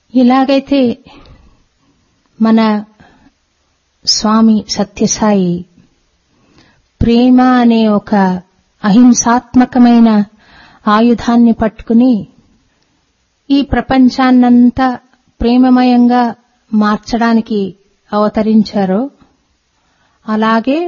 ఇలాగైతే మన స్వామి సత్యసాయి ప్రేమ అనే ఒక అహింసాత్మకమైన ఆయుధాన్ని పట్టుకుని ఈ ప్రపంచాన్నంతా ప్రేమమయంగా మార్చడానికి అవతరించారో అలాగే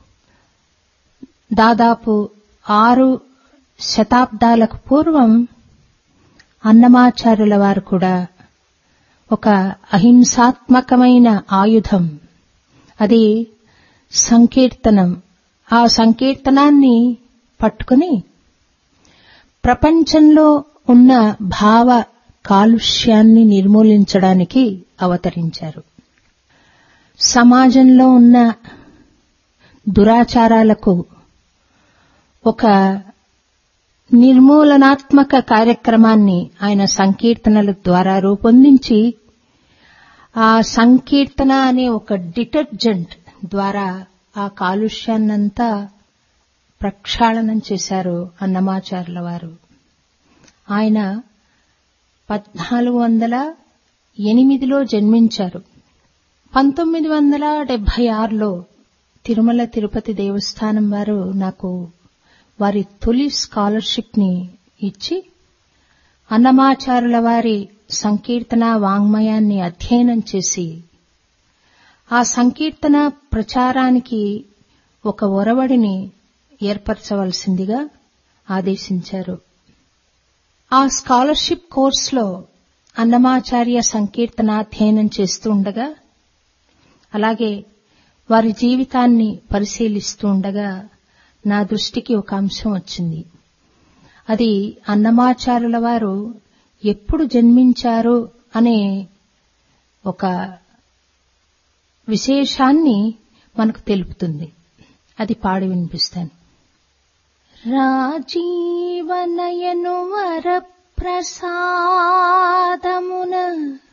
దాదాపు ఆరు శతాబ్దాలకు పూర్వం అన్నమాచార్యుల వారు కూడా ఒక అహింసాత్మకమైన ఆయుధం అది సంకీర్తనం ఆ సంకీర్తనాన్ని పట్టుకుని ప్రపంచంలో ఉన్న భావ కాలుష్యాన్ని నిర్మూలించడానికి అవతరించారు సమాజంలో ఉన్న దురాచారాలకు ఒక నిర్మూలనాత్మక కార్యక్రమాన్ని ఆయన సంకీర్తనల ద్వారా రూపొందించి ఆ సంకీర్తన అనే ఒక డిటర్జెంట్ ద్వారా ఆ కాలుష్యాన్నంతా ప్రక్షాళనం చేశారు అన్నమాచార్యుల వారు ఆయన పద్నాలుగు వందల ఎనిమిదిలో జన్మించారు పంతొమ్మిది వందల డెబ్బై ఆరులో తిరుమల తిరుపతి దేవస్థానం వారు నాకు వారి తొలి స్కాలర్షిప్ ని ఇచ్చి అన్నమాచారుల వారి సంకీర్తన వాంగ్మయాన్ని అధ్యయనం చేసి ఆ సంకీర్తన ప్రచారానికి ఒక ఒరవడిని ఏర్పరచవలసిందిగా ఆదేశించారు ఆ స్కాలర్షిప్ కోర్సులో అన్నమాచార్య సంకీర్తన అధ్యయనం చేస్తూ ఉండగా అలాగే వారి జీవితాన్ని పరిశీలిస్తూ ఉండగా నా దృష్టికి ఒక అంశం వచ్చింది అది అన్నమాచారుల వారు ఎప్పుడు జన్మించారు అనే ఒక విశేషాన్ని మనకు తెలుపుతుంది అది పాడి వినిపిస్తాను రాజీవనయను వర ప్రసాదమున